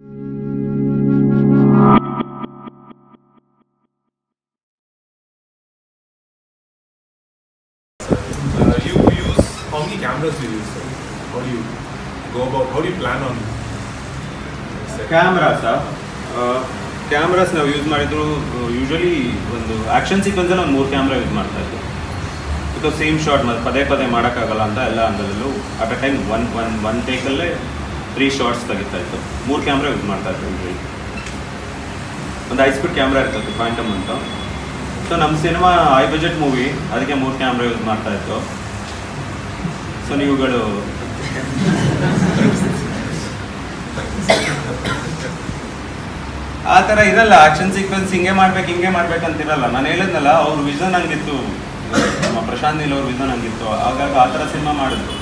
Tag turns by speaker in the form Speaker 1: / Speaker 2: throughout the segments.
Speaker 1: Uh, you use how many cameras do you use? Sir? How do you go about? How do you plan on? set?
Speaker 2: Cameras cameras ನಾವು use ಮಾಡಿದ್ರು usually ಒಂದು action ಸೀಕ್ವೆನ್ಸಲ್ಲಿ ಒಂದು ಮೂರು camera use ಮಾಡ್ತಾ ಇದ್ವಿ because same short ಮತ್ತು ಪದೇ ಪದೇ ಮಾಡೋಕ್ಕಾಗಲ್ಲ ಅಂತ ಎಲ್ಲ ಅಂದರಲ್ಲೂ at a time one one one ಟೇಕಲ್ಲೇ ತ್ರೀ ಶಾರ್ಟ್ಸ್ ತೆಗಿತಾ ಇತ್ತು ಮೂರು ಕ್ಯಾಮ್ರಾ ಯೂಸ್ ಮಾಡ್ತಾ ಇತ್ತು ಯೂಶಲಿ ಒಂದು ಹೈ ಸ್ಪೀಡ್ ಕ್ಯಾಮ್ರಾ ಇರ್ತದೆ ಫ್ಯಾಂಟಮ್ ಅಂತ ಸೊ ನಮ್ಮ ಸಿನಿಮಾ ಹೈ ಬಜೆಟ್ ಮೂವಿ ಅದಕ್ಕೆ ಮೂರು ಕ್ಯಾಮ್ರಾ ಯೂಸ್ ಮಾಡ್ತಾ ಇತ್ತು ಸೊ ನೀವುಗಳು ಆ ಥರ ಇರಲ್ಲ ಆಕ್ಷನ್ ಸೀಕ್ವೆನ್ಸ್ ಹಿಂಗೆ ಮಾಡ್ಬೇಕು ಹಿಂಗೆ ಮಾಡ್ಬೇಕು ಅಂತಿರಲ್ಲ ನಾನು ಹೇಳಿದ್ನಲ್ಲ ಅವ್ರ ವಿಷನ್ ಹಂಗಿತ್ತು ನಮ್ಮ ಪ್ರಶಾಂತ್ ನೀಲ್ ಅವ್ರ ವಿಷನ್ ಹಂಗಿತ್ತು ಹಾಗಾಗಿ ಆ ಥರ ಸಿನಿಮಾ ಮಾಡಿದ್ರು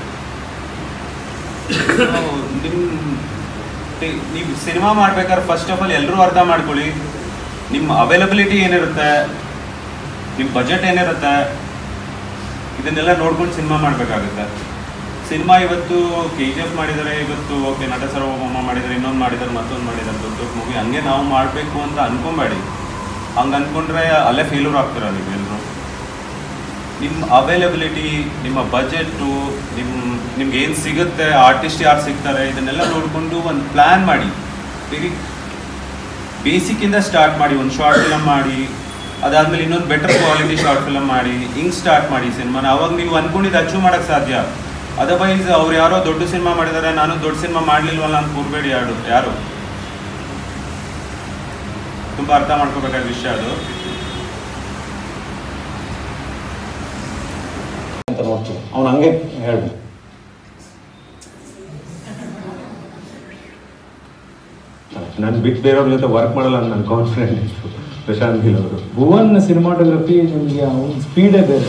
Speaker 2: ನಿಮ್ಮ ನೀವು ಸಿನಿಮಾ ಮಾಡ್ಬೇಕಾದ್ರೆ ಫಸ್ಟ್ ಆಫ್ ಆಲ್ ಎಲ್ಲರೂ ಅರ್ಥ ಮಾಡ್ಕೊಳ್ಳಿ ನಿಮ್ಮ ಅವೈಲಬಿಲಿಟಿ ಏನಿರುತ್ತೆ ನಿಮ್ಮ ಬಜೆಟ್ ಏನಿರುತ್ತೆ ಇದನ್ನೆಲ್ಲ ನೋಡ್ಕೊಂಡು ಸಿನಿಮಾ ಮಾಡಬೇಕಾಗುತ್ತೆ ಸಿನಿಮಾ ಇವತ್ತು ಕೆ ಜಿ ಎಫ್ ಮಾಡಿದ್ದಾರೆ ಇವತ್ತು ಓಕೆ ನಟ ಸರ್ವಭೌಮ ಮಾಡಿದ್ದಾರೆ ಇನ್ನೊಂದು ಮಾಡಿದ್ದಾರೆ ಮತ್ತೊಂದು ಮಾಡಿದ್ದಾರೆ ದೊಡ್ಡ ದೊಡ್ಡ ಮೂವಿ ಹಂಗೆ ನಾವು ಮಾಡಬೇಕು ಅಂತ ಅನ್ಕೊಂಬೇಡಿ ಹಂಗೆ ಅಂದ್ಕೊಂಡ್ರೆ ಅಲ್ಲೇ ಫೇಲ್ಯೂರ್ ಆಗ್ತೀರ ನೀವೆಲ್ಲರೂ ನಿಮ್ಮ ಅವೈಲಬಿಲಿಟಿ ನಿಮ್ಮ ಬಜೆಟ್ಟು ನಿಮ್ಮ ನಿಮ್ಗೆ ಏನು ಸಿಗುತ್ತೆ ಆರ್ಟಿಸ್ಟ್ ಯಾರು ಸಿಗ್ತಾರೆ ಇದನ್ನೆಲ್ಲ ನೋಡಿಕೊಂಡು ಒಂದು ಪ್ಲ್ಯಾನ್ ಮಾಡಿ ವೆರಿ ಬೇಸಿಕ್ಕಿಂದ ಸ್ಟಾರ್ಟ್ ಮಾಡಿ ಒಂದು ಶಾರ್ಟ್ ಫಿಲಮ್ ಮಾಡಿ ಅದಾದ್ಮೇಲೆ ಇನ್ನೊಂದು ಬೆಟರ್ ಕ್ವಾಲಿಟಿ ಶಾರ್ಟ್ ಫಿಲಮ್ ಮಾಡಿ ಹಿಂಗೆ ಸ್ಟಾರ್ಟ್ ಮಾಡಿ ಸಿನಿಮಾನ ಅವಾಗ ನೀವು ಅನ್ಕೊಂಡಿದ್ದು ಅಚೀವ್ ಮಾಡೋಕ್ಕೆ ಸಾಧ್ಯ ಅದರ್ವೈಸ್ ಅವ್ರು ಯಾರೋ ದೊಡ್ಡ ಸಿನಿಮಾ ಮಾಡಿದ್ದಾರೆ ನಾನು ದೊಡ್ಡ ಸಿನಿಮಾ ಮಾಡಲಿಲ್ವಲ್ಲ ಅಂತ ಕೂರ್ಬೇಡಿ ಯಾರು ಯಾರು ತುಂಬ ಅರ್ಥ ಮಾಡ್ಕೋಬೇಕಾದ ವಿಷಯ ಅದು
Speaker 3: ಅಂತ ನೋಡ್ತೀವಿ ಅವ್ನು ಹಂಗೆ ಹೇಳ್ಬೇಕು
Speaker 4: ನಾನು ಬಿಟ್ಟು ಬೇರೆಯವ್ರ ಜೊತೆ ವರ್ಕ್ ಮಾಡಲ್ಲ ಅಂತ ನನ್ನ ಕಾನ್ಫಿಡೆಂಟ್ ಇತ್ತು ಪ್ರಶಾಂತ್ ನೀಲ್ ಅವರು
Speaker 3: ಭುವನ್ ಸಿನಿಮಾಟೋಗ್ರಫಿ ನಿಮಗೆ ಅವ್ನ ಸ್ಪೀಡೇ ಬೇರೆ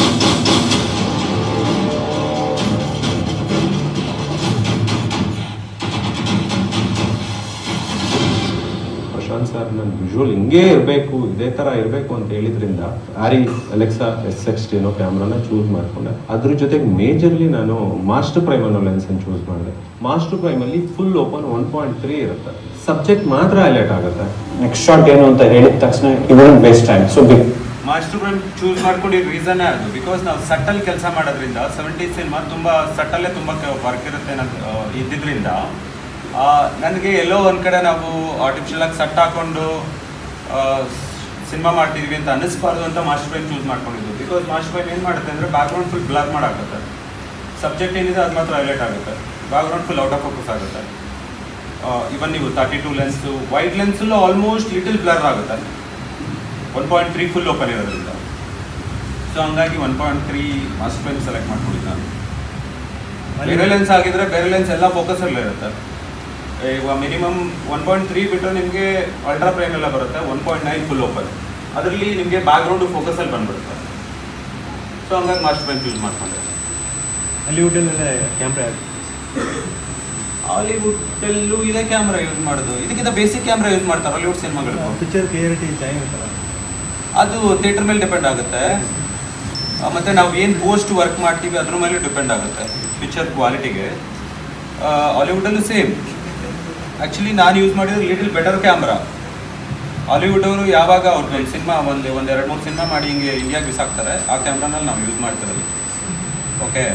Speaker 4: ಪ್ರಶಾಂತ್ ಸರ್ ನನ್ನ ವಿಜುವಲ್ ಹಿಂಗೇ ಇರಬೇಕು ಇದೇ ಥರ ಇರಬೇಕು ಅಂತ ಹೇಳಿದ್ರಿಂದ ಆರಿ ಅಲೆಕ್ಸಾ ಎಸ್ ಎಕ್ಸ್ ಏನೋ ಕ್ಯಾಮ್ರಾನ ಚೂಸ್ ಮಾಡ್ಕೊಂಡೆ ಅದ್ರ ಜೊತೆಗೆ ಮೇಜರ್ಲಿ ನಾನು ಮಾಸ್ಟರ್ ಪ್ರೈಮ್ ಅನ್ನೋ ಲೆನ್ಸನ್ನು ಚೂಸ್ ಮಾಡಿದೆ ಮಾಸ್ಟರ್ ಪ್ರೈಮಲ್ಲಿ full open one point three ಇರುತ್ತೆ ಸಬ್ಜೆಕ್ಟ್ ಮಾತ್ರ ಹೈಲೈಟ್ ಆಗುತ್ತೆ
Speaker 3: ನೆಕ್ಸ್ಟ್ ಶಾಟ್ ಏನು ಅಂತ ಹೇಳಿದ ತಕ್ಷಣ even best time so big
Speaker 2: master prime choose ಮಾಡ್ಕೊಂಡಿದ್ದ ರೀಸನ್ನೇ ಅದು ಬಿಕಾಸ್ ನಾವು ಸಟ್ಟಲ್ ಕೆಲಸ ಮಾಡೋದ್ರಿಂದ ಸೆವೆಂಟಿ ಸಿನಿಮಾ ತುಂಬ ಸಟ್ಟಲ್ಲೇ ತುಂಬ ವರ್ಕ್ ಇರುತ್ತೆ ಅನ್ನೋದು, ಆ, ಇದ್ದಿದ್ರಿಂದ ಆ, ನನಗೆ ಎಲ್ಲೋ ಒಂದು ಕಡೆ ನಾವು ಆರ್ಟಿಫಿಷಿಯಲ್ ಆಗಿ ಸಟ್ ಹಾಕೊಂಡು ಸಿನಿಮಾ ಮಾಡ್ತಿದ್ವಿ ಅಂತ ಅನ್ನಿಸ್ಬಾರ್ದು ಅಂತ ಮಾಸ್ಟರ್ ಬ್ರೈಮ್ ಚೂಸ್ ಮಾಡ್ಕೊಂಡಿದ್ದು ಬಿಕಾಸ್ ಮಾಸ್ಟರ್ ಬ್ರೈಮ್ ಏನು ಮಾಡುತ್ತೆ ಅಂದರೆ ಬ್ಯಾಕ್ಗ್ರೌಂಡ್ ಫುಲ್ ಬ್ಲರ್ ಮಾಡಾಕತ್ತೆ ಸಬ್ಜೆಕ್ಟ್ ಏನಿದೆ ಅದು ಮಾತ್ರ ಹೈಲೈಟ್ ಆಗುತ್ತೆ background full out of focus ಆಗುತ್ತೆ ಇವನ್ ನೀವು ತರ್ಟಿ ಟೂ ಲೆನ್ಸು ವೈಡ್ ಲೆನ್ಸಲ್ಲೂ ಆಲ್ಮೋಸ್ಟ್ ಲಿಟಲ್ ಬ್ಲರ್ ಆಗುತ್ತೆ one point three full open ಇರೋದ್ರಿಂದ ಸೊ ಹಂಗಾಗಿ one point three master frame select ಮಾಡ್ಕೊಂಡಿದ್ದು ನಾನು ಬೇರೆ ಲೆನ್ಸ್ ಆಗಿದ್ರೆ ಬೇರೆ ಲೆನ್ಸ್ ಎಲ್ಲ ಫೋಕಸಲ್ಲೇ ಇರುತ್ತೆ ಇವಾಗ ಮಿನಿಮಮ್ ಒನ್ ಪಾಯಿಂಟ್ ತ್ರೀ ಬಿಟ್ಟರೆ ನಿಮಗೆ ಅಲ್ಟ್ರಾ ಪ್ರೈಮ್ ಎಲ್ಲ ಬರುತ್ತೆ one point nine full open ಅದರಲ್ಲಿ ನಿಮಗೆ ಬ್ಯಾಕ್ಗ್ರೌಂಡು ಫೋಕಸಲ್ಲಿ ಬಂದ್ಬಿಡುತ್ತೆ ಸೊ ಹಂಗಾಗಿ ಮಾಸ್ಟರ್ ಫ್ರೇಮ್ ಯೂಸ್ ಮಾಡ್ಕೊಂಡೆ
Speaker 5: ಹಾಲಿವುಡಲ್ಲೆಲ್ಲ ಕ್ಯಾಮ್ರಾ
Speaker 2: ಹಾಲಿವುಡಲ್ಲೂ ಇದೇ ಕ್ಯಾಮ್ರಾ ಯೂಸ್ ಮಾಡೋದು ಇದಕ್ಕಿಂತ ಬೇಸಿಕ್ ಕ್ಯಾಮ್ರಾ ಯೂಸ್ ಮಾಡ್ತಾರೆ ಹಾಲಿವುಡ್ ಸಿನಿಮಾಗಳು
Speaker 5: ಪಿಕ್ಚರ್ ಕ್ಲಿಯರಿಟಿ ಚೆನ್ನಾಗಿರುತ್ತಲ್ಲ
Speaker 2: ಅದು ಥಿಯೇಟರ್ ಮೇಲೆ ಡಿಪೆಂಡ್ ಆಗುತ್ತೆ ಆ, ಮತ್ತೆ ನಾವು ಏನು ಪೋಸ್ಟ್ ವರ್ಕ್ ಮಾಡ್ತೀವಿ ಅದ್ರ ಮೇಲೆ ಡಿಪೆಂಡ್ ಆಗುತ್ತೆ ಪಿಕ್ಚರ್ ಕ್ವಾಲಿಟಿಗೆ ಹಾಲಿವುಡಲ್ಲೂ ಸೇಮ್ ಆ್ಯಕ್ಚುಲಿ ನಾನು ಯೂಸ್ ಮಾಡಿದ್ರೆ ಲಿಟಲ್ ಬೆಟರ್ ಕ್ಯಾಮ್ರಾ ಹಾಲಿವುಡ್ ಅವರು ಯಾವಾಗ ಅವ್ರದ್ದು ಒಂದು ಸಿನಿಮಾ ಒಂದು ಒಂದು ಎರಡು ಮೂರು ಸಿನಿಮಾ ಮಾಡಿ ಹಿಂಗೆ ಇಂಡಿಯಾಗೆ ಬಿಸಾಕ್ತಾರೆ ಆ ಕ್ಯಾಮ್ರಾನಲ್ಲಿ ನಾವು ಯೂಸ್ ಮಾಡ್ತಿರೋದು ಓಕೆ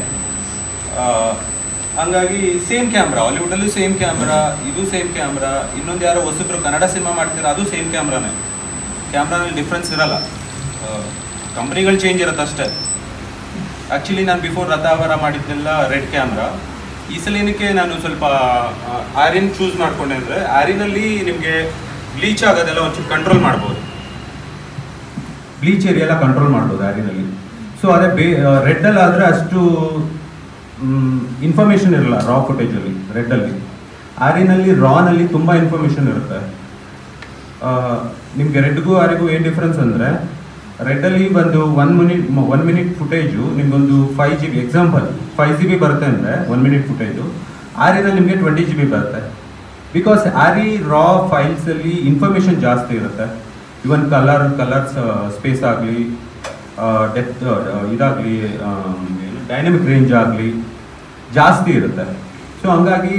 Speaker 2: ಹಂಗಾಗಿ ಸೇಮ್ ಕ್ಯಾಮ್ರಾ ಹಾಲಿವುಡಲ್ಲೂ ಸೇಮ್ ಕ್ಯಾಮ್ರಾ ಇದು ಸೇಮ್ ಕ್ಯಾಮ್ರಾ ಇನ್ನೊಂದು ಯಾರೋ ಹೊಸಬ್ರು ಕನ್ನಡ ಸಿನಿಮಾ ಮಾಡ್ತೀರಾ ಅದು ಸೇಮ್ ಕ್ಯಾಮ್ರಾನೇ ಕ್ಯಾಮ್ರಾನಲ್ಲಿ ಡಿಫ್ರೆನ್ಸ್ ಇರಲ್ಲ ಕಂಪ್ನಿಗಳು ಚೇಂಜ್ ಇರುತ್ತೆ ಅಷ್ಟೇ ಆ್ಯಕ್ಚುಲಿ ನಾನು ಬಿಫೋರ್ ರಥಾವರ ಮಾಡಿದ್ದೆಲ್ಲ ರೆಡ್ ಕ್ಯಾಮ್ರಾ ಈ ಸಲ ಏನಕ್ಕೆ ನಾನು ಸ್ವಲ್ಪ ಆರಿನ್ ಚೂಸ್ ಮಾಡ್ಕೊಂಡೆ ಅಂದರೆ ಆರಿನಲ್ಲಿ ನಿಮಗೆ ಬ್ಲೀಚ್ ಆಗೋದೆಲ್ಲ ಒಂಚೂರು ಕಂಟ್ರೋಲ್ ಮಾಡ್ಬೋದು ಬ್ಲೀಚ್ ಏರಿಯಾ ಎಲ್ಲ ಕಂಟ್ರೋಲ್ ಮಾಡ್ಬೋದು ಆರಿನಲ್ಲಿ ಸೊ ಅದೇ ಬೇ ರೆಡ್ಡಲ್ಲಿ ಆದರೆ ಅಷ್ಟು ಇನ್ಫಾರ್ಮೇಷನ್ ಇರಲ್ಲ ರಾ ಫುಟೇಜಲ್ಲಿ ರೆಡ್ಡಲ್ಲಿ ಆರಿನಲ್ಲಿ ರಾನಲ್ಲಿ ತುಂಬ ಇನ್ಫಾರ್ಮೇಷನ್ ಇರುತ್ತೆ ನಿಮಗೆ ರೆಡ್ಗೂ ಆರಿಗೂ ಏನು ಡಿಫ್ರೆನ್ಸ್ ಅಂದರೆ ರೆಡ್ಡಲ್ಲಿ ಒಂದು one minute one minute footage ನಿಮ್ಗೊಂದು five G B example five G B ಬರುತ್ತೆ ಅಂದರೆ ಒನ್ ಮಿನಿಟ್ ಫುಟೇಜು ಆರಿನಲ್ಲಿ ನಿಮಗೆ ಟ್ವೆಂಟಿ ಜಿ ಬಿ ಬರುತ್ತೆ ಬಿಕಾಸ್ ಆರಿ ರಾ ಫೈಲ್ಸಲ್ಲಿ ಇನ್ಫಾರ್ಮೇಷನ್ ಜಾಸ್ತಿ ಇರುತ್ತೆ ಇವನ್ ಕಲರ್ ಕಲರ್ಸ್ ಸ್ಪೇಸ್ ಆಗಲಿ ಡೆಪ್ತ್ ಇದಾಗಲಿ ಡೈನಮಿಕ್ ರೇಂಜ್ ಆಗಲಿ ಜಾಸ್ತಿ ಇರುತ್ತೆ ಸೊ ಹಂಗಾಗಿ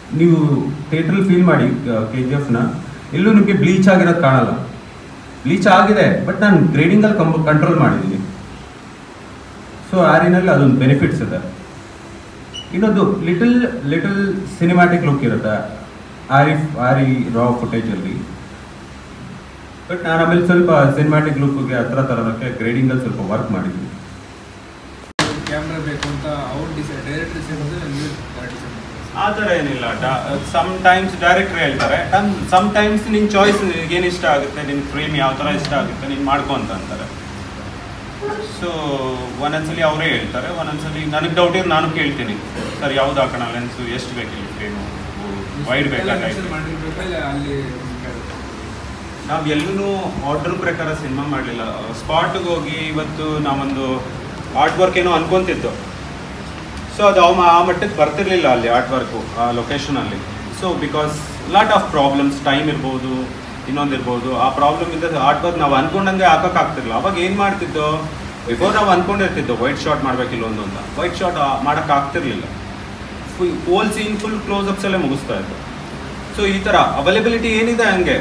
Speaker 2: ನೀವು ಥಿಯೇಟ್ರಲ್ಲಿ ಫೀಲ್ ಮಾಡಿ ಕೆ ಜಿ ಎಫ್ನ ಎಲ್ಲೂ ನಿಮಗೆ ಬ್ಲೀಚ್ ಆಗಿರೋದು ಕಾಣಲ್ಲ ಬ್ಲೀಚ್ ಆಗಿದೆ ಬಟ್ ನಾನು ಗ್ರೇಡಿಂಗಲ್ಲಿ ಕಂಬ ಕಂಟ್ರೋಲ್ ಮಾಡಿದ್ದೀನಿ ಸೊ ಆರಿನಲ್ಲಿ ಅದೊಂದು ಬೆನಿಫಿಟ್ಸ್ ಇದೆ ಇನ್ನೊಂದು ಲಿಟಲ್ ಲಿಟಲ್ ಸಿನಿಮ್ಯಾಟಿಕ್ ಲುಕ್ ಇರುತ್ತೆ ಆರಿ ಆರಿ ರಾ ಫುಟೇಜಲ್ಲಿ ಬಟ್ ನಾನು ಆಮೇಲೆ ಸ್ವಲ್ಪ ಸಿನಿಮ್ಯಾಟಿಕ್ ಲುಕ್ಗೆ ಹತ್ರ ತರೋದಕ್ಕೆ ಗ್ರೇಡಿಂಗಲ್ಲಿ ಸ್ವಲ್ಪ ವರ್ಕ್ ಮಾಡಿದ್ದೀನಿ
Speaker 6: ಕ್ಯಾಮ್ರಾ ಬೇಕು ಅಂತ ಅವ್ರು ಡಿಸೈಡ್ ಡೈರೆಕ್ಟ್ ಡಿಸೈಡ್ ಮಾಡಿದ್ರೆ ನೀವು ಡಿಸೈಡ್
Speaker 2: ಆ ಥರ ಏನಿಲ್ಲ ಸಮ್ ಟೈಮ್ಸ್ ಡೈರೆಕ್ಟ್ರ್ ಹೇಳ್ತಾರೆ ಸಮ್ ಟೈಮ್ಸ್ ನಿನ್ನ ಚಾಯ್ಸ್ ಏನು ಇಷ್ಟ ಆಗುತ್ತೆ ನಿನ್ನ ಫ್ರೇಮ್ ಯಾವ ಥರ ಇಷ್ಟ ಆಗುತ್ತೆ ನೀನು ಮಾಡ್ಕೊ ಅಂತ ಅಂತಾರೆ ಸೊ ಒಂದೊಂದ್ಸಲಿ ಅವರೇ ಹೇಳ್ತಾರೆ ಒಂದೊಂದ್ಸಲಿ ನನಗೆ ಡೌಟ್ ಇದ್ರೆ ನಾನು ಕೇಳ್ತೀನಿ ಸರ್ ಯಾವ್ದು ಹಾಕೋಣ ಲೆನ್ಸು ಎಷ್ಟು ಬೇಕಿಲ್ಲ ಫ್ರೇಮು ವೈಡ್ ಬೇಕಾ ಟೈಪ್
Speaker 6: ಮಾಡಿರ್ಬೇಕಾ ಇಲ್ಲ ಅಲ್ಲಿ
Speaker 2: ನಾವು ಎಲ್ಲೂ ಆರ್ಡರ್ ಪ್ರಕಾರ ಸಿನಿಮಾ ಮಾಡಲಿಲ್ಲ ಸ್ಪಾಟ್ಗೆ ಹೋಗಿ ಇವತ್ತು ನಾವೊಂದು ಆರ್ಟ್ ವರ್ಕ್ ಏನೋ ಅನ್ಕೊಂತಿದ್ದು ಸೊ ಅದು ಅವ ಆ ಮಟ್ಟಕ್ಕೆ ಬರ್ತಿರ್ಲಿಲ್ಲ ಅಲ್ಲಿ ಆರ್ಟ್ ವರ್ಕು ಆ ಲೊಕೇಶನಲ್ಲಿ so because lot of problems time ಇರ್ಬೋದು ಇನ್ನೊಂದು ಇರ್ಬೋದು ಆ ಪ್ರಾಬ್ಲಮ್ ಇಂದ ಆರ್ಟ್ ವರ್ಕ್ ನಾವು ಅನ್ಕೊಂಡಂಗೆ ಹಾಕೋಕ್ಕಾಗ್ತಿರ್ಲಿಲ್ಲ ಅವಾಗ ಏನು ಮಾಡ್ತಿದ್ದೋ ಬಿಫೋರ್ ನಾವು ಅನ್ಕೊಂಡಿರ್ತಿದ್ದೋ ವೈಟ್ ಶಾಟ್ ಮಾಡಬೇಕಿಲ್ಲ ಒಂದು ಅಂತ ವೈಟ್ ಶಾಟ್ ಮಾಡೋಕ್ಕಾಗ್ತಿರ್ಲಿಲ್ಲ full whole scene full closeups ಅಲ್ಲೇ ಮುಗಿಸ್ತಾ ಇತ್ತು ಸೊ ಈ ಥರ ಅವೈಲಬಿಲಿಟಿ ಏನಿದೆ ಹಂಗೆ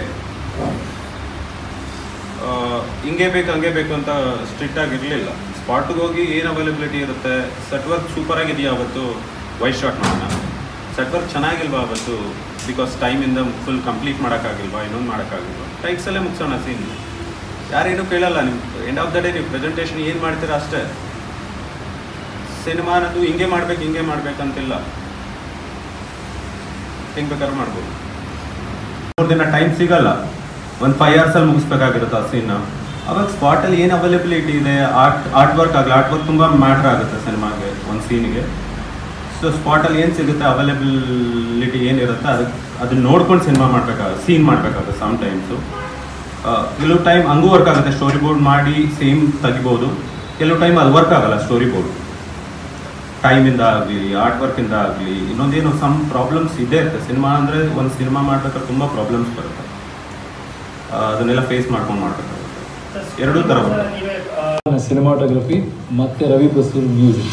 Speaker 2: ಆ, ಹಿಂಗೆ ಬೇಕು ಹಂಗೆ ಬೇಕು ಅಂತ ಸ್ಟ್ರಿಕ್ಟ್ ಆಗಿರಲಿಲ್ಲ ಸ್ಪಾಟ್ಗೆ ಹೋಗಿ ಏನು ಅವೈಲಬಿಲಿಟಿ ಇರುತ್ತೆ ಸೆಟ್ ವರ್ಕ್ ಸೂಪರ್ ಆಗಿದೆಯಾ ಅವತ್ತು ವೈಟ್ ಶಾಟ್ ಮಾಡೋಣ ಸೆಟ್ ವರ್ಕ್ ಚೆನ್ನಾಗಿಲ್ವಾ ಅವತ್ತು ಬಿಕಾಸ್ ಟೈಮಿಂದ ಫುಲ್ ಕಂಪ್ಲೀಟ್ ಮಾಡೋಕ್ಕಾಗಿಲ್ವಾ ಇನ್ನೊಂದು ಮಾಡೋಕ್ಕಾಗಿಲ್ವಾ ಟೈಕ್ಸಲ್ಲೇ ಮುಗಿಸೋಣ ಸೀನ್ ಯಾರೇನು ಕೇಳಲ್ಲ ನೀವು ಎಂಡ್ ಆಫ್ ದ ಡೇ ನೀವು ಪ್ರೆಸೆಂಟೇಷನ್ ಏನು ಮಾಡ್ತೀರಾ ಅಷ್ಟೇ ಸಿನಿಮಾ ಅನ್ನೋದು ಹಿಂಗೆ ಮಾಡ್ಬೇಕು ಹಿಂಗೆ ಮಾಡ್ಬೇಕಂತಿಲ್ಲ ಹೆಂಗೆ ಬೇಕಾದ್ರೂ ಮಾಡ್ಬೋದು ಮೂರು ದಿನ ಟೈಮ್ ಸಿಗಲ್ಲ ಒಂದು ಫೈವ್ ಅವರ್ಸಲ್ಲಿ ಮುಗಿಸ್ಬೇಕಾಗಿರುತ್ತೆ ಆ ಸೀನ್ ಅವಾಗ ಸ್ಪಾಟಲ್ಲಿ ಏನು ಅವೈಲಬಿಲಿಟಿ ಇದೆ ಆರ್ಟ್ ಆರ್ಟ್ ವರ್ಕ್ ಆಗಲಿ ಆರ್ಟ್ ವರ್ಕ್ ತುಂಬ ಮ್ಯಾಟ್ರ್ ಆಗುತ್ತೆ ಸಿನಿಮಾಗೆ ಒಂದು ಸೀನಿಗೆ ಸೊ ಸ್ಪಾಟಲ್ಲಿ ಏನು ಸಿಗುತ್ತೆ ಅವೈಲಬಿಲಿಟಿ ಏನಿರುತ್ತೆ ಅದಕ್ಕೆ ಅದನ್ನ ನೋಡ್ಕೊಂಡು ಸಿನಿಮಾ ಮಾಡಬೇಕಾಗುತ್ತೆ ಸೀನ್ ಮಾಡಬೇಕಾಗುತ್ತೆ ಸಮ್ ಟೈಮ್ಸು ಕೆಲವು ಟೈಮ್ ಹಂಗೂ ವರ್ಕ್ ಆಗುತ್ತೆ ಸ್ಟೋರಿ ಬೋರ್ಡ್ ಮಾಡಿ ಸೇಮ್ ತೆಗಿಬೋದು ಕೆಲವು ಟೈಮ್ ಅದು ವರ್ಕ್ ಆಗಲ್ಲ ಸ್ಟೋರಿ ಬೋರ್ಡ್ ಟೈಮಿಂದ ಆಗಲಿ ಆರ್ಟ್ ವರ್ಕಿಂದ ಆಗಲಿ ಇನ್ನೊಂದೇನು ಸಮ್ ಪ್ರಾಬ್ಲಮ್ಸ್ ಇದ್ದೇ ಇರುತ್ತೆ ಸಿನಿಮಾ ಅಂದರೆ ಒಂದು ಸಿನಿಮಾ ಮಾಡ್ಬೇಕಾದ್ರೆ ತುಂಬ ಪ್ರಾಬ್ಲಮ್ಸ್ ಬರುತ್ತೆ ಆ, ಅದನ್ನೆಲ್ಲ ಫೇಸ್ ಮಾಡ್ಕೊಂಡು ಮಾಡಬೇಕಾಗುತ್ತೆ ಎರಡೂ ಥರ ಬರುತ್ತೆ
Speaker 7: ಸಿನಿಮಾಟೋಗ್ರಫಿ ಮತ್ತೆ ರವಿ ಬಸೂರ್ ಮ್ಯೂಸಿಕ್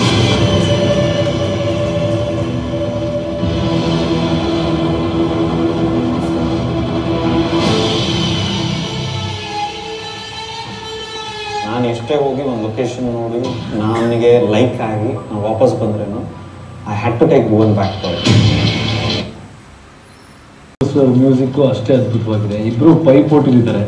Speaker 3: ನಾನು ಎಷ್ಟೇ ಹೋಗಿ ಒಂದು ಲೊಕೇಶನ್ ನೋಡಿ ನನಗೆ ಲೈಕ್ ಆಗಿ ನಾನು ವಾಪಸ್ ಬಂದ್ರೇನು I had to take gone back for
Speaker 7: Basrur music ಅಷ್ಟೇ ಅದ್ಭುತವಾಗಿದೆ ಇಬ್ರು ಪೈಪೋಟಿಲಿದ್ದಾರೆ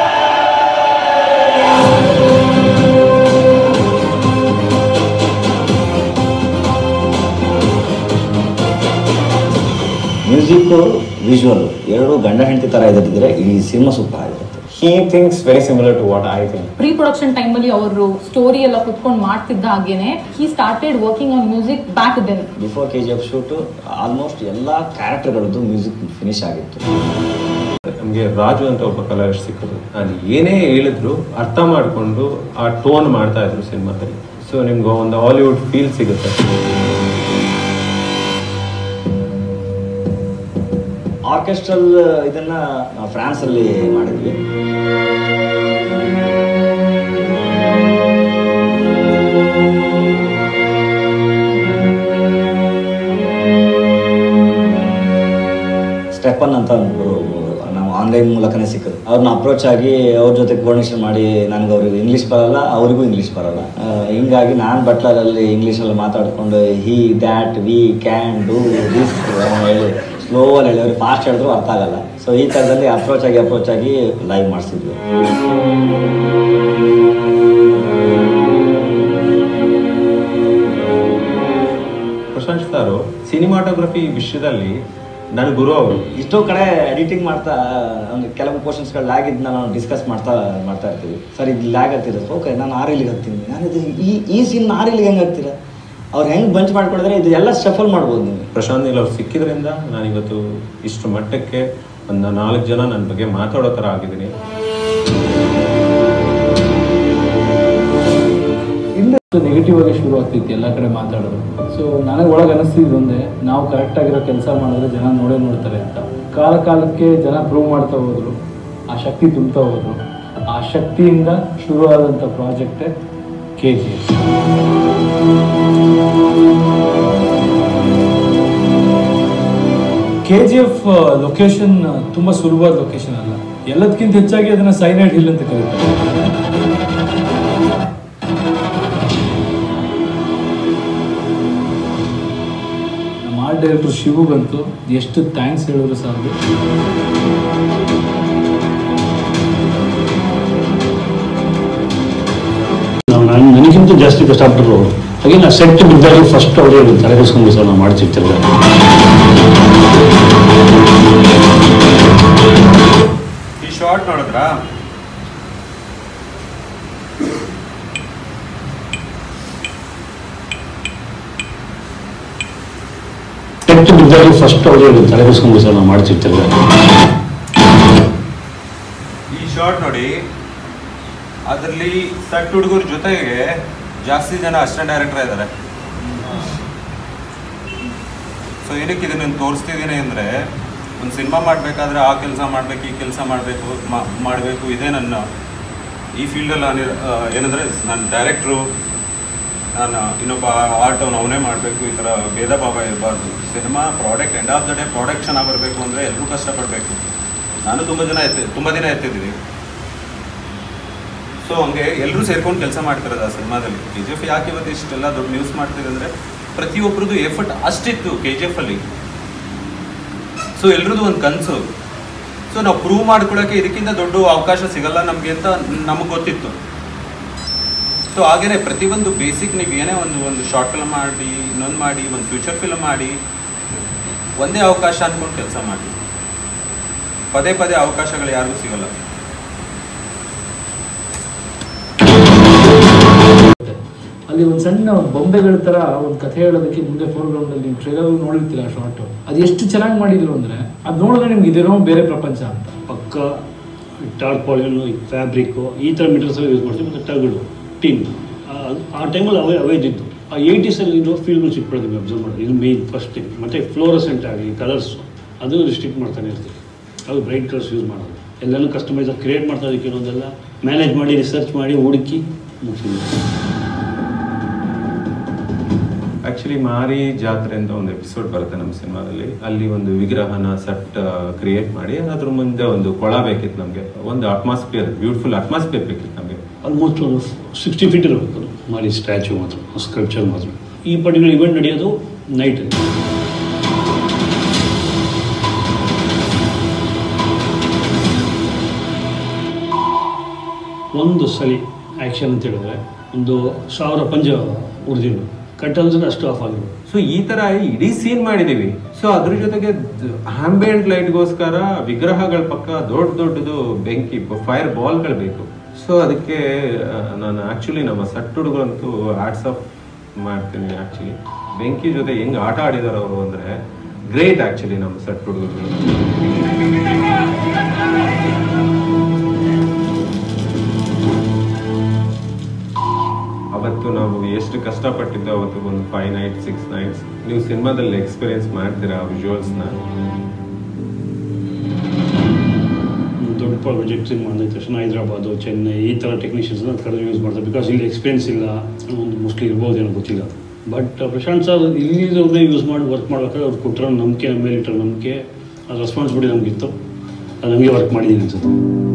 Speaker 8: ಮ್ಯೂಸಿಕ್ಕು ವಿಜುವಲ್ ಎರಡು ಗಂಡ ಹೆಂಡತಿ ಥರ ಇದ್ದಿದ್ರೆ ಈ ಸಿನಿಮಾ ಸೂಪರ್ ಆಗಿರುತ್ತೆ
Speaker 3: he thinks very similar to what I think
Speaker 9: pre production ಟೈಮಲ್ಲಿ ಅವರು ಸ್ಟೋರಿ ಎಲ್ಲ ಕುತ್ಕೊಂಡು ಮಾಡ್ತಿದ್ದ ಹಾಗೇನೆ he started working on music back then
Speaker 8: before K G F shoot almost ಎಲ್ಲ ಕ್ಯಾರೆಕ್ಟರ್ಗಳದ್ದು ಮ್ಯೂಸಿಕ್ ಫಿನಿಶ್ ಆಗಿತ್ತು
Speaker 4: ನಮಗೆ ರಾಜು ಅಂತ ಒಬ್ಬ ಕಲಾವಿದ ಸಿಕ್ಕಿದ್ರು ನಾನು ಏನೇ ಹೇಳಿದ್ರು ಅರ್ಥ ಮಾಡಿಕೊಂಡು ಆ ಟೋನ್ ಮಾಡ್ತಾ ಇದ್ರು ಸಿನಿಮಾದಲ್ಲಿ ಸೊ ನಿಮ್ಗೆ ಒಂದು ಹಾಲಿವುಡ್ ಫೀಲ್ ಸಿಗುತ್ತೆ
Speaker 8: ಆರ್ಕೆಸ್ಟ್ರಲ್ ಇದನ್ನ ನಾವು ಫ್ರಾನ್ಸಲ್ಲಿ ಮಾಡಿದ್ವಿ ಸ್ಟೆಪನ್ ಅಂತ ಅಂದ್ಬಿಟ್ಟು ನಾವು ಆನ್ಲೈನ್ ಮೂಲಕನೇ ಸಿಕ್ಕಿದ್ರು ಅವ್ರನ್ನ ಅಪ್ರೋಚ್ ಆಗಿ ಅವ್ರ ಜೊತೆ ಕೋರ್ಡಿನೇಷನ್ ಮಾಡಿ ನನಗೆ ಅವ್ರಿಗೆ ಇಂಗ್ಲೀಷ್ ಬರಲ್ಲ ಅವರಿಗೂ ಇಂಗ್ಲೀಷ್ ಬರಲ್ಲ ಆ, ಹಿಂಗಾಗಿ ನಾನು ಬಟ್ಲರಲ್ಲಿ ಇಂಗ್ಲೀಷಲ್ಲಿ ಮಾತಾಡ್ಕೊಂಡು he that we can do this ಹೇಳಿ ಸ್ಲೋವಲ್ಲಿ ಹೇಳಿ ಅವ್ರಿಗೆ ಫಾಸ್ಟ್ ಹೇಳಿದ್ರು ಅರ್ಥ ಆಗಲ್ಲ ಸೊ ಈ ಥರದಲ್ಲಿ ಅಪ್ರೋಚ್ ಆಗಿ ಅಪ್ರೋಚ್ ಆಗಿ ಲೈವ್ ಮಾಡಿಸಿದ್ವಿ
Speaker 4: ಪ್ರಶಾಂತ್ ಸಾರು ಸಿನಿಮಾಟೋಗ್ರಫಿ ವಿಷಯದಲ್ಲಿ ನನ್ನ ಗುರು ಅವರು
Speaker 8: ಇಷ್ಟೋ ಕಡೆ ಎಡಿಟಿಂಗ್ ಮಾಡ್ತಾ ಒಂದು ಕೆಲವು ಕ್ವಶನ್ಸ್ಗಳು ಲ್ಯಾಗ್ ಇದ್ನ ನಾವು ಡಿಸ್ಕಸ್ ಮಾಡ್ತಾ ಮಾಡ್ತಾ ಇರ್ತೀವಿ ಸರ್ ಇದು ಲ್ಯಾಗ್ ಆಗ್ತಿರುತ್ತೆ ಓಕೆ ನಾನು ಆರ್ ಇಲ್ಲಿಗೆ ಹತ್ತೀನಿ ನಾನು ಇದು ಈ ಈ ಸೀನ್ ಆರ್ ಇಲ್ಲಿಗೆ ಹೆಂಗೆ ಹಾಕ್ತೀರಾ ಅವ್ರು ಹೆಂಗೆ ಬಂಚ್ ಮಾಡ್ಕೊಡಿದ್ರೆ ಇದು ಎಲ್ಲ ಶಫಲ್ ಮಾಡ್ಬೋದು ನೀವು
Speaker 4: ಪ್ರಶಾಂತ್ ನೀಲ್ ಅವ್ರು ಸಿಕ್ಕಿದ್ರಿಂದ ನಾನಿವತ್ತು ಇಷ್ಟು ಮಟ್ಟಕ್ಕೆ ಒಂದು ನಾಲ್ಕು ಜನ ನನ್ನ ಬಗ್ಗೆ ಮಾತಾಡೋ ಥರ ಆಗಿದ್ದೀನಿ
Speaker 7: ಹಿಂದೆ ನೆಗೆಟಿವ್ ಆಗಿ ಶುರು ಆಗ್ತಿತ್ತು ಎಲ್ಲ ಕಡೆ ಮಾತಾಡೋದು ಸೊ ನನಗೆ ಒಳಗೆ ಅನಿಸ್ತಿದ್ದು ಒಂದೇ ನಾವು ಕರೆಕ್ಟ್ ಆಗಿರೋ ಕೆಲಸ ಮಾಡಿದ್ರೆ ಜನ ನೋಡೇ ನೋಡ್ತಾರೆ ಅಂತ ಕಾಲ ಕಾಲಕ್ಕೆ ಜನ ಪ್ರೂವ್ ಮಾಡ್ತಾ ಹೋದ್ರು ಆ ಶಕ್ತಿ ತುಂಬ್ತಾ ಹೋದ್ರು ಆ ಶಕ್ತಿಯಿಂದ ಶುರುವಾದಂಥ ಪ್ರಾಜೆಕ್ಟೇ K G F K G F location ತುಂಬ ಸುಲಭವಾದ ಲೊಕೇಶನ್ ಅಲ್ಲ ಎಲ್ಲದಕ್ಕಿಂತ ಹೆಚ್ಚಾಗಿ ಅದನ್ನು ಸೈನೈಡ್ ಹಿಲ್ ಅಂತ ಕರೀತಾರೆ ನಮ್ಮ ಆರ್ಟ್ ಡೈರೆಕ್ಟರ್ ಶಿವುಗಂತೂ ಎಷ್ಟು ಥ್ಯಾಂಕ್ಸ್ ಹೇಳಿದ್ರು ಸಾಕು
Speaker 10: ನಾವು ನಾನು ನನಗಿಂತ ಜಾಸ್ತಿ ಕಷ್ಟಪಟ್ಟರು ಅವರು ಹಾಗೆ ನಾ ಸೆಟ್ ಬಿದ್ದಾಗ ಫಸ್ಟ್ ಅವರೇ ತಲೆ ಕೆಸ್ಕೊಂಡು ಸರ್ ನಾವು ಮಾಡ್ತಿರ್ತಿಲ್ಲ
Speaker 2: ಈ ಶಾರ್ಟ್ ನೋಡಿದ್ರಾ
Speaker 10: ಸೆಟ್ ಬಿದ್ದಾಗ ಫಸ್ಟ್ ಅವರೇ ತಲೆ ಕೆಸ್ಕೊಂಡು ಸರ್ ನಾವು ಮಾಡ್ತಿರ್ತಿಲ್ಲ
Speaker 2: ಈ ಶಾರ್ಟ್ ನೋಡಿ ಅದರಲ್ಲಿ ಸಟ್ ಹುಡುಗರ ಜೊತೆಗೆ ಜಾಸ್ತಿ ಜನ ಅಸಿಸ್ಟೆಂಟ್ ಡೈರೆಕ್ಟರ್ ಇದ್ದಾರೆ ಸೊ ಏನಕ್ಕೆ ಇದನ್ನು ತೋರಿಸ್ತಿದ್ದೀನಿ ಅಂದರೆ ಒಂದು ಸಿನಿಮಾ ಮಾಡಬೇಕಾದ್ರೆ ಆ ಕೆಲಸ ಮಾಡಬೇಕು ಈ ಕೆಲಸ ಮಾಡಬೇಕು ಮಾಡಬೇಕು ಇದೇ ನನ್ನ ಈ ಫೀಲ್ಡಲ್ಲಿ ನಾನು ಏನಂದರೆ ನಾನು ಡೈರೆಕ್ಟ್ರು ನಾನು ಇನ್ನೊಬ್ಬ ಆರ್ಟ್ ಅವ್ನು ಅವನೇ ಮಾಡಬೇಕು ಈ ಥರ ಭೇದ ಭಾವ ಇರಬಾರ್ದು cinema product end of the day product ಚೆನ್ನಾಗಿ ಬರಬೇಕು ಅಂದರೆ ಎಲ್ಲರೂ ಕಷ್ಟಪಡಬೇಕು ನಾನು ತುಂಬ ಜನ ಎತ್ತಿ ತುಂಬ ದಿನ ಎತ್ತಿದ್ದೀನಿ ಸೊ ಹಂಗೆ ಎಲ್ಲರೂ ಸೇರ್ಕೊಂಡು ಕೆಲಸ ಮಾಡ್ತಿರೋದು ಆ ಸಿನಿಮಾದಲ್ಲಿ ಕೆ ಜಿ ಎಫ್ ಯಾಕೆ ಇವತ್ತು ಇಷ್ಟೆಲ್ಲ ದೊಡ್ಡ ನ್ಯೂಸ್ ಮಾಡ್ತಿದೆ ಅಂದರೆ ಪ್ರತಿಯೊಬ್ಬರದ್ದು ಎಫರ್ಟ್ ಅಷ್ಟಿತ್ತು ಕೆ ಜಿ ಎಫ್ ಅಲ್ಲಿ ಸೊ ಎಲ್ರದ್ದು ಒಂದು ಕನಸು ಸೊ ನಾವು ಪ್ರೂವ್ ಮಾಡ್ಕೊಳ್ಳೋಕೆ ಇದಕ್ಕಿಂತ ದೊಡ್ಡ ಅವಕಾಶ ಸಿಗಲ್ಲ ನಮಗೆ ಅಂತ ನಮಗೆ ಗೊತ್ತಿತ್ತು ಸೊ ಹಾಗೇನೆ ಪ್ರತಿಯೊಂದು ಬೇಸಿಕ್ ನೀವು ಏನೇ ಒಂದು ಒಂದು ಶಾರ್ಟ್ ಫಿಲ್ಮ್ ಮಾಡಿ ಇನ್ನೊಂದು ಮಾಡಿ ಒಂದು ಫ್ಯೂಚರ್ ಫಿಲ್ಮ್ ಮಾಡಿ ಒಂದೇ ಅವಕಾಶ ಅಂದ್ಕೊಂಡು ಕೆಲಸ ಮಾಡಿ ಪದೇ ಪದೇ ಅವಕಾಶಗಳು ಯಾರಿಗೂ ಸಿಗಲ್ಲ
Speaker 7: ಅಲ್ಲಿ ಒಂದು ಸಣ್ಣ ಬೊಂಬೆಗಳ ಥರ ಒಂದು ಕಥೆ ಹೇಳೋದಕ್ಕೆ ಮುಂದೆ ಫೋರ್ಗ್ರೌಂಡಲ್ಲಿ ನೀವು ಟ್ರೇಲರ್ ನೋಡಿರ್ತೀರ ಆ ಶಾರ್ಟ್ ಅದು ಎಷ್ಟು ಚೆನ್ನಾಗಿ ಮಾಡಿದ್ರು ಅಂದರೆ ಅದು ನೋಡಿದ್ರೆ ನಿಮ್ಗೆ ಇದಿರೋ ಬೇರೆ ಪ್ರಪಂಚ ಅಂತ
Speaker 10: ಪಕ್ಕ ಟಾರ್ಪಾಲಿನ್ ಫ್ಯಾಬ್ರಿಕ್ಕು ಈ ಥರ ಮೆಟೀರಿಯಲ್ಸ್ ಯೂಸ್ ಮಾಡ್ತೀವಿ ಮತ್ತು ಟಗಡು ಟಿನ್ ಆ ಟೈಮಲ್ಲಿ ಅವೇ ಅವೇ ಇದ್ದಿತ್ತು ಆ ಏಯ್ಟೀಸಲ್ಲಿ ಇರೋ ಫೀಲ್ಗಳು ಸಿಕ್ಬಿಡ್ತೀವಿ ಅಬ್ಸರ್ವ್ ಮಾಡೋದು ಇದು ಮೇನ್ ಫಸ್ಟ್ ಥಿಂಗ್ ಮತ್ತು ಫ್ಲೋರಸೆಂಟ್ ಆಗಲಿ ಕಲರ್ಸು ಅದು ರಿಸ್ಟ್ರಿಕ್ಟ್ ಮಾಡ್ತಾನೆ ಇರ್ತೀವಿ ಅದು ಬ್ರೈಟ್ ಕಲರ್ಸ್ ಯೂಸ್ ಮಾಡೋದು ಎಲ್ಲನೂ ಕಸ್ಟಮೈಸ್ ಕ್ರಿಯೇಟ್ ಮಾಡ್ತಾ ಇದಕ್ಕೆ ಕೆಲವೊಂದೆಲ್ಲ ಮ್ಯಾನೇಜ್ ಮಾಡಿ ರಿಸರ್ಚ್ ಮಾಡಿ ಹುಡುಕಿ ಮುಗಿಸಿದ್ವಿ
Speaker 4: ಆಕ್ಚುಲಿ ಮಾರಿ ಜಾತ್ರೆ ಅಂತ ಒಂದು ಎಪಿಸೋಡ್ ಬರುತ್ತೆ ನಮ್ಮ ಸಿನಿಮಾದಲ್ಲಿ ಅಲ್ಲಿ ಒಂದು ವಿಗ್ರಹನ ಸೆಟ್ ಕ್ರಿಯೇಟ್ ಮಾಡಿ ಅದ್ರ ಮುಂದೆ ಒಂದು ಕೊಳ ಬೇಕಿತ್ತು ನಮಗೆ ಒಂದು ಅಟ್ಮಾಸ್ಫಿಯರ್ ಬ್ಯೂಟಿಫುಲ್ ಅಟ್ಮಾಸ್ಫಿಯರ್ ಬೇಕಿತ್ತು ನಮಗೆ
Speaker 10: ಆಲ್ಮೋಸ್ಟ್ ಒಂದು ಸಿಕ್ಸ್ಟಿ ಫೀಟ್ ಇರಬೇಕು ಅದು ಮಾಡಿ ಸ್ಟ್ಯಾಚು ಮಾತ್ರ ಸ್ಕಲ್ಪ್ಚರ್ ಮಾತ್ರ ಈ ಪರ್ಟಿಕ್ಯುಲರ್ ಇವೆಂಟ್ ನಡೆಯೋದು ನೈಟ್ ಒಂದು ಸಲಿ ಆ್ಯಕ್ಷನ್ ಅಂತ ಹೇಳಿದ್ರೆ ಒಂದು ಸಾವಿರ ಪಂಜ ಉರಿದಿದ್ದು ಕಟ್ ಅಂದ್ರೆ ಅಷ್ಟು ಆಫ್ ಆಗಿರೋದು
Speaker 4: ಸೊ ಈ ತರ ಇಡೀ ಸೀನ್ ಮಾಡಿದೀವಿ ಸೊ ಅದ್ರ ಜೊತೆಗೆ ಆಂಬಿಯಂಟ್ ಲೈಟ್ಗೋಸ್ಕರ ವಿಗ್ರಹಗಳ ಪಕ್ಕ ದೊಡ್ಡ ದೊಡ್ಡದು ಬೆಂಕಿ ಫೈರ್ ಬಾಲ್ಗಳು ಬೇಕು ಸೊ ಅದಕ್ಕೆ ಆ, ನಾನು ಆಕ್ಚುಲಿ ನಮ್ಮ ಸಟ್ ಹುಡುಗರಂತೂ ಆರ್ಟ್ಸ್ ಆಫ್ ಮಾಡ್ತೀನಿ ಆಕ್ಚುಲಿ ಬೆಂಕಿ ಜೊತೆ ಹೆಂಗ್ ಆಟ ಆಡಿದಾರೆ ಅವರು ಅಂದ್ರೆ ಗ್ರೇಟ್ ಆಕ್ಚುಲಿ ನಮ್ಮ ಸಟ್ ಹುಡುಗರು ಅವತ್ತು ನಾವು ಎಷ್ಟು ಕಷ್ಟಪಟ್ಟಿದ್ದು ಅವತ್ತು ಒಂದು ಫೈವ್ ನೈಟ್ ಸಿಕ್ಸ್ ನೈಟ್ಸ್ ನೀವು ಸಿನಿಮಾದಲ್ಲಿ ಎಕ್ಸ್ಪೀರಿಯನ್ಸ್ ಮಾಡ್ತೀರಾ ವಿಜುವಲ್ಸ್ನ
Speaker 10: ದೊಡ್ಡ ಪ್ರಾಜೆಕ್ಟ್ ಸಿನಿಮಾ ಅಂದ ತಕ್ಷಣ ಹೈದ್ರಾಬಾದು ಚೆನ್ನೈ ಈ ಥರ ಟೆಕ್ನಿಷಿಯನ್ಸ್ನ ಕರೆದು ಯೂಸ್ ಮಾಡ್ತಾರೆ ಬಿಕಾಸ್ ಇಲ್ಲಿ ಎಕ್ಸ್ಪೀರಿಯನ್ಸ್ ಇಲ್ಲ ಒಂದು ಮೋಸ್ಟ್ಲಿ ಇರ್ಬೋದು ಏನೋ ಗೊತ್ತಿಲ್ಲ ಬಟ್ ಪ್ರಶಾಂತ್ ಸರ್ ಇಲ್ಲಿರೋದೇ ಯೂಸ್ ಮಾಡಿ ವರ್ಕ್ ಮಾಡ್ಬೇಕಾದ್ರೆ ಅವ್ರು ಕೊಟ್ಟಿರೋ ನಂಬಿಕೆ ನಮ್ಮ ಮೇಲೆ ಇಟ್ಟಿರೋ ನಂಬಿಕೆ ಆ ರೆಸ್ಪಾನ್ಸಿಬಿಲಿಟಿ ನಮಗಿತ್ತು ಅದು ನಮಗೆ ವರ್ಕ್ ಮಾಡಿದ್ದೀನಿ ಅನ್ಸುತ್ತೆ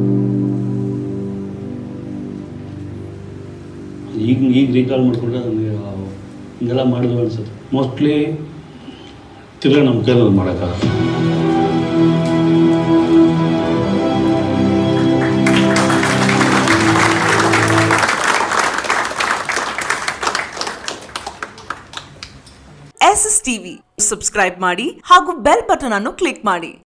Speaker 10: ಈಗ ಈಗ ರೀಕಾಲ್ ಮಾಡಿಕೊಂಡ್ರೆ ನನಗೆ ಆ ಹಿಂಗೆಲ್ಲ ಮಾಡಿದ್ವು ಅನ್ಸುತ್ತೆ ಮೋಸ್ಟ್ಲಿ ತಿರ್ಗಾ ನಮ್ಮ ಕೈಲಿ ಅದು ಮಾಡೋಕ್ಕಾಗಲ್ಲ
Speaker 11: ಎಸ್ ಎಸ್ ಟಿವಿ ಸಬ್ಸ್ಕ್ರೈಬ್ ಮಾಡಿ ಹಾಗೂ ಬೆಲ್ ಬಟನ್ ಅನ್ನು ಕ್ಲಿಕ್ ಮಾಡಿ